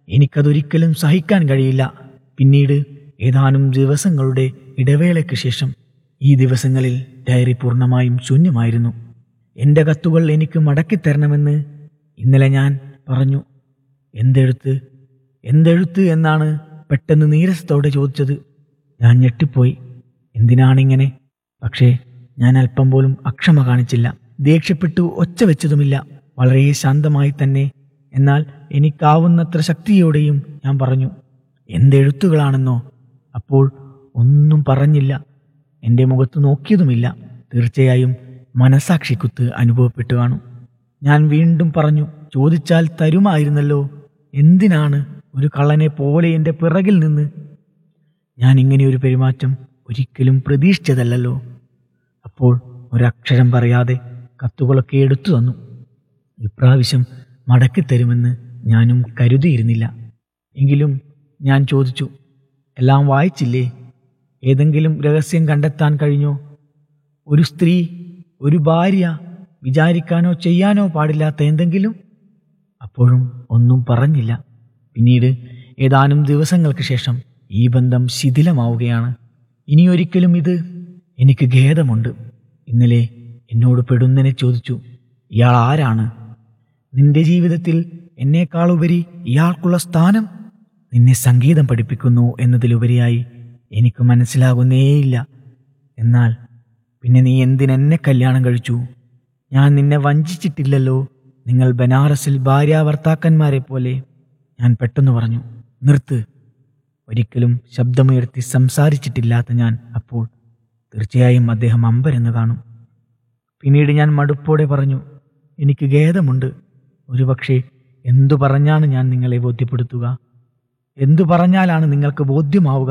എനിക്കതൊരിക്കലും സഹിക്കാൻ കഴിയില്ല പിന്നീട് ഏതാനും ദിവസങ്ങളുടെ ഇടവേളയ്ക്ക് ശേഷം ഈ ദിവസങ്ങളിൽ ഡയറി പൂർണ്ണമായും ശൂന്യമായിരുന്നു എൻ്റെ കത്തുകൾ എനിക്ക് മടക്കിത്തരണമെന്ന് ഇന്നലെ ഞാൻ പറഞ്ഞു എന്തെഴുത്ത് എന്തെഴുത്ത് എന്നാണ് പെട്ടെന്ന് നീരസത്തോടെ ചോദിച്ചത് ഞാൻ ഞെട്ടിപ്പോയി എന്തിനാണിങ്ങനെ പക്ഷേ ഞാൻ അല്പം പോലും അക്ഷമ കാണിച്ചില്ല ദേഷ്യപ്പെട്ടു ഒച്ച വെച്ചതുമില്ല വളരെ ശാന്തമായി തന്നെ എന്നാൽ എനിക്കാവുന്നത്ര ശക്തിയോടെയും ഞാൻ പറഞ്ഞു എന്തെഴുത്തുകളാണെന്നോ അപ്പോൾ ഒന്നും പറഞ്ഞില്ല എൻ്റെ മുഖത്ത് നോക്കിയതുമില്ല തീർച്ചയായും മനസാക്ഷിക്കുത്ത് അനുഭവപ്പെട്ടു കാണും ഞാൻ വീണ്ടും പറഞ്ഞു ചോദിച്ചാൽ തരുമായിരുന്നല്ലോ എന്തിനാണ് ഒരു കള്ളനെ പോലെ എൻ്റെ പിറകിൽ നിന്ന് ഞാൻ ഇങ്ങനെയൊരു പെരുമാറ്റം ഒരിക്കലും പ്രതീക്ഷിച്ചതല്ലല്ലോ അപ്പോൾ ഒരക്ഷരം പറയാതെ കത്തുകളൊക്കെ എടുത്തു തന്നു ഇപ്രാവശ്യം മടക്കിത്തരുമെന്ന് ഞാനും കരുതിയിരുന്നില്ല എങ്കിലും ഞാൻ ചോദിച്ചു എല്ലാം വായിച്ചില്ലേ ഏതെങ്കിലും രഹസ്യം കണ്ടെത്താൻ കഴിഞ്ഞോ ഒരു സ്ത്രീ ഒരു ഭാര്യ വിചാരിക്കാനോ ചെയ്യാനോ പാടില്ലാത്ത എന്തെങ്കിലും അപ്പോഴും ഒന്നും പറഞ്ഞില്ല പിന്നീട് ഏതാനും ദിവസങ്ങൾക്ക് ശേഷം ഈ ബന്ധം ശിഥിലമാവുകയാണ് ഇനിയൊരിക്കലും ഇത് എനിക്ക് ഖേദമുണ്ട് ഇന്നലെ എന്നോട് പെടുന്നനെ ചോദിച്ചു ഇയാൾ ആരാണ് നിന്റെ ജീവിതത്തിൽ എന്നേക്കാളുപരി ഇയാൾക്കുള്ള സ്ഥാനം നിന്നെ സംഗീതം പഠിപ്പിക്കുന്നു എന്നതിലുപരിയായി എനിക്ക് മനസ്സിലാകുന്നേയില്ല എന്നാൽ പിന്നെ നീ എന്തിനെന്നെ കല്യാണം കഴിച്ചു ഞാൻ നിന്നെ വഞ്ചിച്ചിട്ടില്ലല്ലോ നിങ്ങൾ ബനാറസിൽ ഭാര്യാഭർത്താക്കന്മാരെ പോലെ ഞാൻ പെട്ടെന്ന് പറഞ്ഞു നിർത്ത് ഒരിക്കലും ശബ്ദമുയർത്തി സംസാരിച്ചിട്ടില്ലാത്ത ഞാൻ അപ്പോൾ തീർച്ചയായും അദ്ദേഹം അമ്പരെന്ന് കാണും പിന്നീട് ഞാൻ മടുപ്പോടെ പറഞ്ഞു എനിക്ക് ഖേദമുണ്ട് ഒരുപക്ഷെ എന്തു പറഞ്ഞാണ് ഞാൻ നിങ്ങളെ ബോധ്യപ്പെടുത്തുക എന്തു പറഞ്ഞാലാണ് നിങ്ങൾക്ക് ബോധ്യമാവുക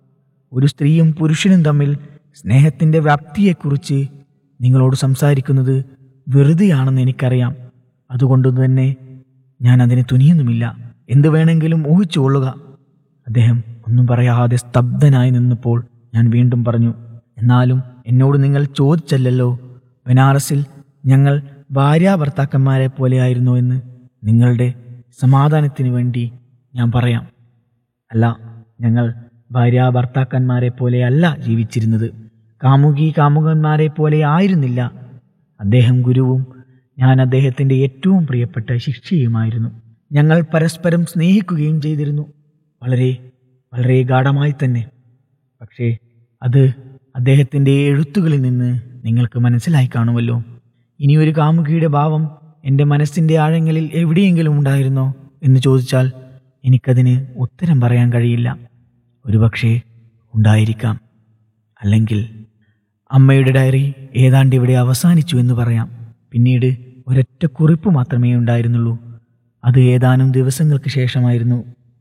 ഒരു സ്ത്രീയും പുരുഷനും തമ്മിൽ സ്നേഹത്തിൻ്റെ വ്യാപ്തിയെക്കുറിച്ച് നിങ്ങളോട് സംസാരിക്കുന്നത് വെറുതെയാണെന്ന് എനിക്കറിയാം അതുകൊണ്ട് തന്നെ ഞാൻ അതിന് തുനിയുന്നുമില്ല എന്തു വേണമെങ്കിലും ഊഹിച്ചുകൊള്ളുക അദ്ദേഹം ഒന്നും പറയാതെ സ്തബ്ധനായി നിന്നപ്പോൾ ഞാൻ വീണ്ടും പറഞ്ഞു എന്നാലും എന്നോട് നിങ്ങൾ ചോദിച്ചല്ലല്ലോ ബനാറസിൽ ഞങ്ങൾ ഭാര്യാഭർത്താക്കന്മാരെ പോലെയായിരുന്നു എന്ന് നിങ്ങളുടെ സമാധാനത്തിന് വേണ്ടി ഞാൻ പറയാം അല്ല ഞങ്ങൾ ഭാര്യാഭർത്താക്കന്മാരെ പോലെയല്ല ജീവിച്ചിരുന്നത് കാമുകി കാമുകന്മാരെ പോലെ ആയിരുന്നില്ല അദ്ദേഹം ഗുരുവും ഞാൻ അദ്ദേഹത്തിൻ്റെ ഏറ്റവും പ്രിയപ്പെട്ട ശിക്ഷയുമായിരുന്നു ഞങ്ങൾ പരസ്പരം സ്നേഹിക്കുകയും ചെയ്തിരുന്നു വളരെ വളരെ ഗാഠമായി തന്നെ പക്ഷേ അത് അദ്ദേഹത്തിൻ്റെ എഴുത്തുകളിൽ നിന്ന് നിങ്ങൾക്ക് മനസ്സിലായി കാണുമല്ലോ ഇനിയൊരു കാമുകിയുടെ ഭാവം എൻ്റെ മനസ്സിൻ്റെ ആഴങ്ങളിൽ എവിടെയെങ്കിലും ഉണ്ടായിരുന്നോ എന്ന് ചോദിച്ചാൽ എനിക്കതിന് ഉത്തരം പറയാൻ കഴിയില്ല ഒരുപക്ഷേ ഉണ്ടായിരിക്കാം അല്ലെങ്കിൽ അമ്മയുടെ ഡയറി ഏതാണ്ട് ഇവിടെ അവസാനിച്ചു എന്ന് പറയാം പിന്നീട് ഒരൊറ്റ കുറിപ്പ് മാത്രമേ ഉണ്ടായിരുന്നുള്ളൂ അത് ഏതാനും ദിവസങ്ങൾക്ക് ശേഷമായിരുന്നു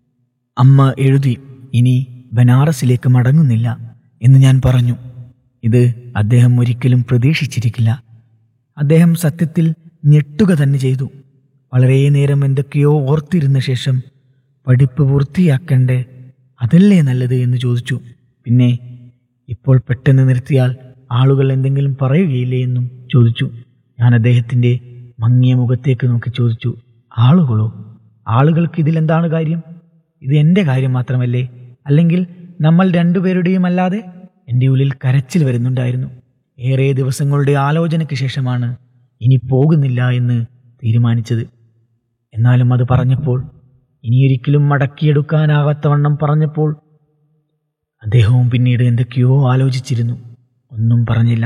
അമ്മ എഴുതി ഇനി ബനാറസിലേക്ക് മടങ്ങുന്നില്ല എന്ന് ഞാൻ പറഞ്ഞു ഇത് അദ്ദേഹം ഒരിക്കലും പ്രതീക്ഷിച്ചിരിക്കില്ല അദ്ദേഹം സത്യത്തിൽ ഞെട്ടുക തന്നെ ചെയ്തു വളരെ നേരം എന്തൊക്കെയോ ഓർത്തിരുന്ന ശേഷം പഠിപ്പ് പൂർത്തിയാക്കണ്ടേ അതല്ലേ നല്ലത് എന്ന് ചോദിച്ചു പിന്നെ ഇപ്പോൾ പെട്ടെന്ന് നിർത്തിയാൽ ആളുകൾ എന്തെങ്കിലും പറയുകയില്ലേ എന്നും ചോദിച്ചു ഞാൻ അദ്ദേഹത്തിൻ്റെ മങ്ങിയ മുഖത്തേക്ക് നോക്കി ചോദിച്ചു ആളുകളോ ആളുകൾക്ക് ഇതിലെന്താണ് കാര്യം ഇത് എൻ്റെ കാര്യം മാത്രമല്ലേ അല്ലെങ്കിൽ നമ്മൾ രണ്ടുപേരുടെയും അല്ലാതെ എൻ്റെ ഉള്ളിൽ കരച്ചിൽ വരുന്നുണ്ടായിരുന്നു ഏറെ ദിവസങ്ങളുടെ ആലോചനയ്ക്ക് ശേഷമാണ് ഇനി പോകുന്നില്ല എന്ന് തീരുമാനിച്ചത് എന്നാലും അത് പറഞ്ഞപ്പോൾ ഇനിയൊരിക്കലും മടക്കിയെടുക്കാനാകാത്തവണ്ണം പറഞ്ഞപ്പോൾ അദ്ദേഹവും പിന്നീട് എന്തൊക്കെയോ ആലോചിച്ചിരുന്നു ഒന്നും പറഞ്ഞില്ല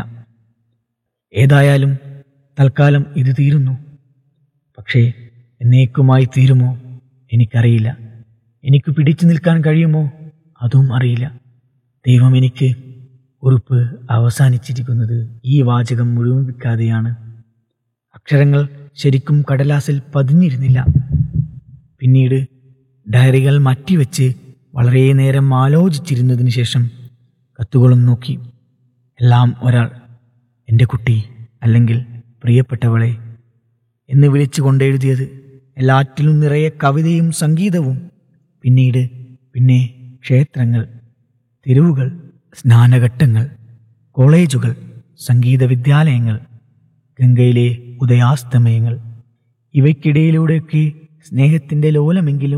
ഏതായാലും തൽക്കാലം ഇത് തീരുന്നു പക്ഷേ എന്നേക്കുമായി തീരുമോ എനിക്കറിയില്ല എനിക്ക് പിടിച്ചു നിൽക്കാൻ കഴിയുമോ അതും അറിയില്ല ദൈവം എനിക്ക് കുറിപ്പ് അവസാനിച്ചിരിക്കുന്നത് ഈ വാചകം മുഴുമിപ്പിക്കാതെയാണ് അക്ഷരങ്ങൾ ശരിക്കും കടലാസിൽ പതിഞ്ഞിരുന്നില്ല പിന്നീട് ഡയറികൾ മാറ്റിവെച്ച് വളരെ നേരം ആലോചിച്ചിരുന്നതിന് ശേഷം കത്തുകളും നോക്കി എല്ലാം ഒരാൾ എൻ്റെ കുട്ടി അല്ലെങ്കിൽ പ്രിയപ്പെട്ടവളെ എന്ന് വിളിച്ചു കൊണ്ടെഴുതിയത് എല്ലാറ്റിലും നിറയെ കവിതയും സംഗീതവും പിന്നീട് പിന്നെ ക്ഷേത്രങ്ങൾ തെരുവുകൾ സ്നാനഘട്ടങ്ങൾ കോളേജുകൾ സംഗീത വിദ്യാലയങ്ങൾ ഗംഗയിലെ ഉദയാസ്തമയങ്ങൾ ഇവയ്ക്കിടയിലൂടെയൊക്കെ സ്നേഹത്തിൻ്റെ ലോലമെങ്കിലും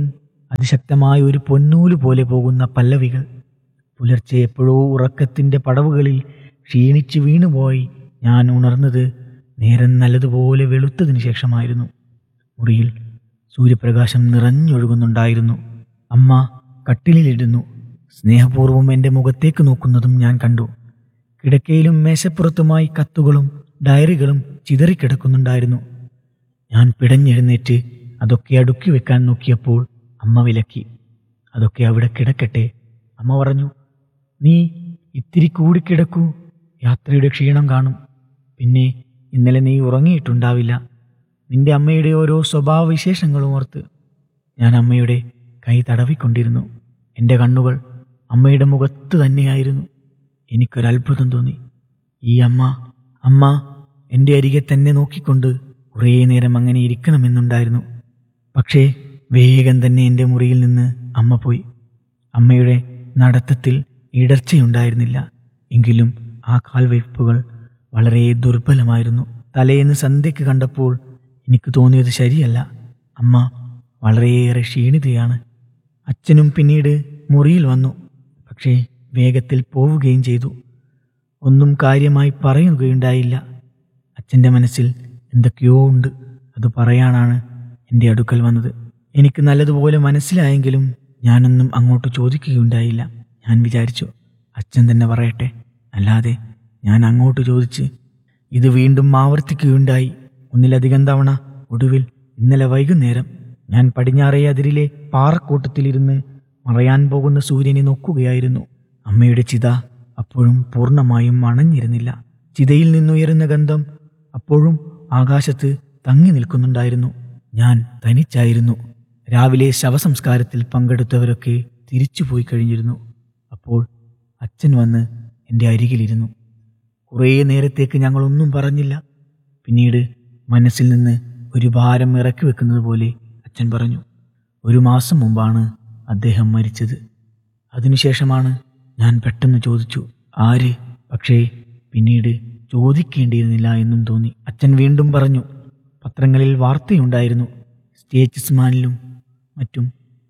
അതിശക്തമായ ഒരു പൊന്നൂല് പോലെ പോകുന്ന പല്ലവികൾ പുലർച്ചെ എപ്പോഴോ ഉറക്കത്തിൻ്റെ പടവുകളിൽ ക്ഷീണിച്ച് വീണുപോയി ഞാൻ ഉണർന്നത് നേരം നല്ലതുപോലെ വെളുത്തതിന് ശേഷമായിരുന്നു മുറിയിൽ സൂര്യപ്രകാശം നിറഞ്ഞൊഴുകുന്നുണ്ടായിരുന്നു അമ്മ കട്ടിലിലിരുന്നു സ്നേഹപൂർവ്വം എൻ്റെ മുഖത്തേക്ക് നോക്കുന്നതും ഞാൻ കണ്ടു കിടക്കയിലും മേശപ്പുറത്തുമായി കത്തുകളും ഡയറികളും ചിതറിക്കിടക്കുന്നുണ്ടായിരുന്നു ഞാൻ പിടഞ്ഞെഴുന്നേറ്റ് അതൊക്കെ അടുക്കി വെക്കാൻ നോക്കിയപ്പോൾ അമ്മ വിലക്കി അതൊക്കെ അവിടെ കിടക്കട്ടെ അമ്മ പറഞ്ഞു നീ ഇത്തിരി കൂടി കിടക്കൂ യാത്രയുടെ ക്ഷീണം കാണും പിന്നെ ഇന്നലെ നീ ഉറങ്ങിയിട്ടുണ്ടാവില്ല നിന്റെ അമ്മയുടെ ഓരോ സ്വഭാവ വിശേഷങ്ങളും ഓർത്ത് ഞാൻ അമ്മയുടെ കൈ തടവിക്കൊണ്ടിരുന്നു എൻ്റെ കണ്ണുകൾ അമ്മയുടെ മുഖത്ത് തന്നെയായിരുന്നു എനിക്കൊരത്ഭുതം തോന്നി ഈ അമ്മ അമ്മ എൻ്റെ അരികെ തന്നെ നോക്കിക്കൊണ്ട് കുറേ നേരം അങ്ങനെ ഇരിക്കണമെന്നുണ്ടായിരുന്നു പക്ഷേ വേഗം തന്നെ എൻ്റെ മുറിയിൽ നിന്ന് അമ്മ പോയി അമ്മയുടെ നടത്തത്തിൽ ഇടർച്ചയുണ്ടായിരുന്നില്ല എങ്കിലും ആ കാൽവയ്പ്പുകൾ വളരെ ദുർബലമായിരുന്നു തലേന്ന് സന്ധ്യയ്ക്ക് കണ്ടപ്പോൾ എനിക്ക് തോന്നിയത് ശരിയല്ല അമ്മ വളരെയേറെ ക്ഷീണിതയാണ് അച്ഛനും പിന്നീട് മുറിയിൽ വന്നു പക്ഷേ വേഗത്തിൽ പോവുകയും ചെയ്തു ഒന്നും കാര്യമായി പറയുകയുണ്ടായില്ല അച്ഛൻ്റെ മനസ്സിൽ എന്തൊക്കെയോ ഉണ്ട് അത് പറയാനാണ് എൻ്റെ അടുക്കൽ വന്നത് എനിക്ക് നല്ലതുപോലെ മനസ്സിലായെങ്കിലും ഞാനൊന്നും അങ്ങോട്ട് ചോദിക്കുകയുണ്ടായില്ല ഞാൻ വിചാരിച്ചു അച്ഛൻ തന്നെ പറയട്ടെ അല്ലാതെ ഞാൻ അങ്ങോട്ട് ചോദിച്ച് ഇത് വീണ്ടും ആവർത്തിക്കുകയുണ്ടായി ഒന്നിലധികം തവണ ഒടുവിൽ ഇന്നലെ വൈകുന്നേരം ഞാൻ പടിഞ്ഞാറേ അതിരിലെ പാറക്കൂട്ടത്തിലിരുന്ന് മറയാൻ പോകുന്ന സൂര്യനെ നോക്കുകയായിരുന്നു അമ്മയുടെ ചിത അപ്പോഴും പൂർണ്ണമായും അണഞ്ഞിരുന്നില്ല ചിതയിൽ നിന്നുയരുന്ന ഗന്ധം അപ്പോഴും ആകാശത്ത് തങ്ങി നിൽക്കുന്നുണ്ടായിരുന്നു ഞാൻ തനിച്ചായിരുന്നു രാവിലെ ശവസംസ്കാരത്തിൽ പങ്കെടുത്തവരൊക്കെ തിരിച്ചുപോയി കഴിഞ്ഞിരുന്നു അപ്പോൾ അച്ഛൻ വന്ന് എൻ്റെ അരികിലിരുന്നു കുറേ നേരത്തേക്ക് ഞങ്ങളൊന്നും പറഞ്ഞില്ല പിന്നീട് മനസ്സിൽ നിന്ന് ഒരു ഭാരം ഇറക്കി വെക്കുന്നത് പോലെ അച്ഛൻ പറഞ്ഞു ഒരു മാസം മുമ്പാണ് അദ്ദേഹം മരിച്ചത് അതിനുശേഷമാണ് ഞാൻ പെട്ടെന്ന് ചോദിച്ചു ആര് പക്ഷേ പിന്നീട് ചോദിക്കേണ്ടിയിരുന്നില്ല എന്നും തോന്നി അച്ഛൻ വീണ്ടും പറഞ്ഞു പത്രങ്ങളിൽ വാർത്തയുണ്ടായിരുന്നു സ്റ്റേറ്റ്സ്മാനിലും മറ്റും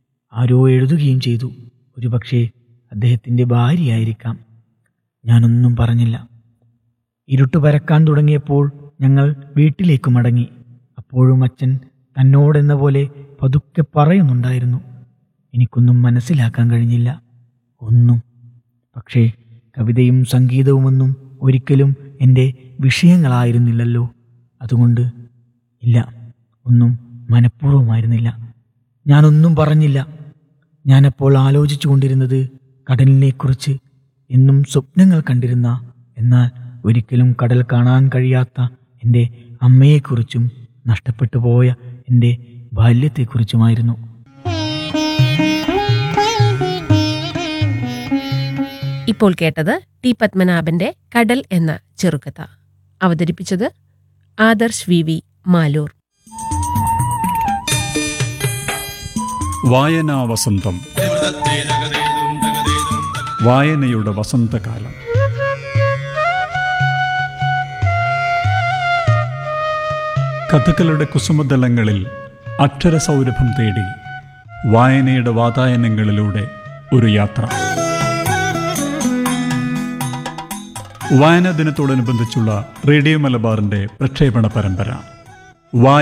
ആരോ എഴുതുകയും ചെയ്തു ഒരുപക്ഷേ അദ്ദേഹത്തിൻ്റെ ഭാര്യയായിരിക്കാം ഞാനൊന്നും പറഞ്ഞില്ല ഇരുട്ട് പരക്കാൻ തുടങ്ങിയപ്പോൾ ഞങ്ങൾ വീട്ടിലേക്ക് മടങ്ങി അപ്പോഴും അച്ഛൻ തന്നോടെന്ന പോലെ പതുക്കെ പറയുന്നുണ്ടായിരുന്നു എനിക്കൊന്നും മനസ്സിലാക്കാൻ കഴിഞ്ഞില്ല ഒന്നും പക്ഷേ കവിതയും സംഗീതവുമൊന്നും ഒരിക്കലും എൻ്റെ വിഷയങ്ങളായിരുന്നില്ലല്ലോ അതുകൊണ്ട് ഇല്ല ഒന്നും മനഃപൂർവ്വമായിരുന്നില്ല ഞാനൊന്നും പറഞ്ഞില്ല ഞാനപ്പോൾ ആലോചിച്ചു കൊണ്ടിരുന്നത് കടലിനെക്കുറിച്ച് എന്നും സ്വപ്നങ്ങൾ കണ്ടിരുന്ന എന്നാൽ ഒരിക്കലും കടൽ കാണാൻ കഴിയാത്ത എൻ്റെ അമ്മയെക്കുറിച്ചും നഷ്ടപ്പെട്ടു പോയ എൻ്റെ ബാല്യത്തെക്കുറിച്ചുമായിരുന്നു ഇപ്പോൾ കേട്ടത് ടി പത്മനാഭന്റെ കടൽ എന്ന ചെറുകഥ അവതരിപ്പിച്ചത് ആദർശ് വി വി മാലൂർ വായനാ വസന്തം വായനയുടെ വസന്തകാലം കഥകളുടെ കുസുമതലങ്ങളിൽ അക്ഷരസൗരഭം തേടി വായനയുടെ വാതായനങ്ങളിലൂടെ ഒരു യാത്ര വായനാ ദിനത്തോടനുബന്ധിച്ചുള്ള റേഡിയോ മലബാറിന്റെ പ്രക്ഷേപണ പരമ്പര വായ